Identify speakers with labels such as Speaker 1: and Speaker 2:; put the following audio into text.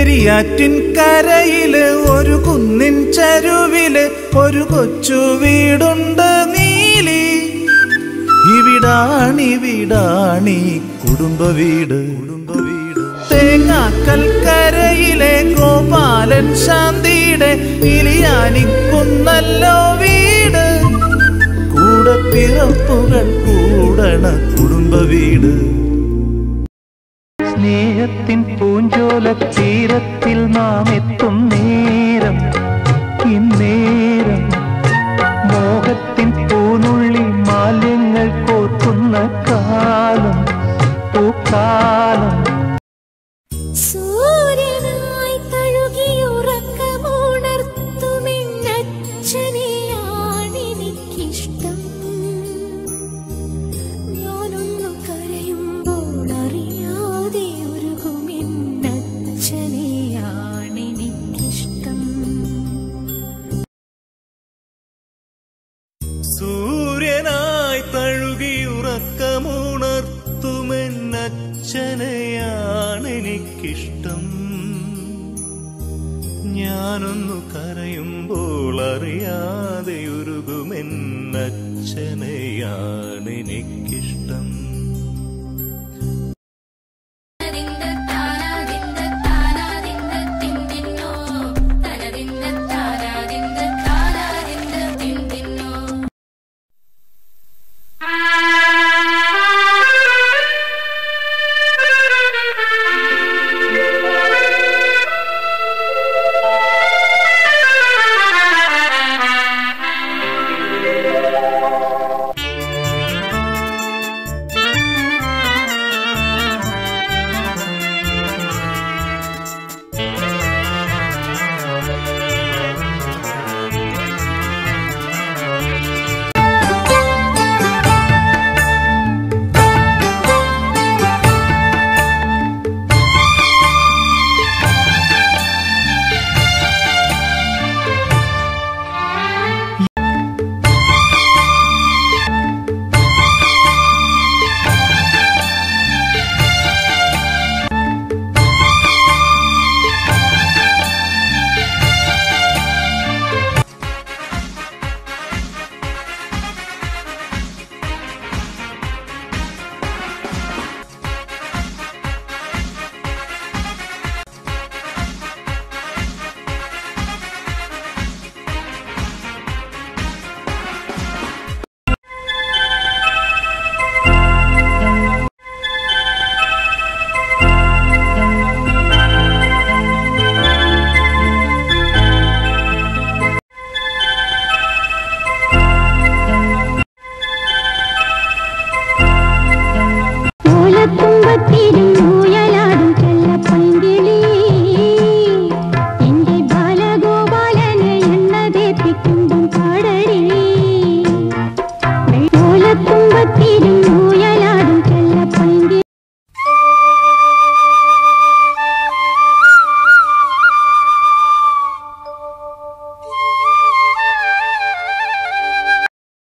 Speaker 1: പെരിയാറ്റിൻ കരയില് ഒരു കുന്നിൻ ചരുവില് ഒരു കൊച്ചു വീടുണ്ട് നീലി ഇവിടാണിവിടാണി കുടുംബ വീട് കുടുംബ വീട് തേങ്ങാക്കൽ കരയിലെ ഗോപാലൻ ശാന്തിയുടെ ഇലിയാനിക്കുന്നല്ലോ വീട് കൂടെ പിറപ്പുകൾ കൂടണ കുടുംബ വീട്
Speaker 2: സ്നേഹത്തിൻ പൂഞ്ചോല തീരത്തിൽ നാം എത്തും നേരം ഇന്നേരം മോഹത്തിൻ പൂനുള്ളി മാലിന്യങ്ങൾ കോർക്കുന്ന കാലം പൂക്കാലം
Speaker 3: സൂര്യനായി തഴുകിയുറക്കമുണർത്തുമെന്നച്ഛനെയാണെനിക്കിഷ്ടം ഞാനൊന്നു കരയുമ്പോൾ അറിയാതെ ഉരുകുമെന്നച്ഛനെയാണെനിക്കിഷ്ടം
Speaker 1: സൂര്യനായി തഴുകിയുറക്കമുണർത്തുമെന്നച്ഛനെയാണെനിക്കിഷ്ടം ഞാനൊന്നു കരയുമ്പോൾ അറിയാതെ ഉരുകുമെന്നച്ഛനെയാണെനിക്കിഷ്ടം
Speaker 3: ഓലത്തുമ്പത്തിരുന്നു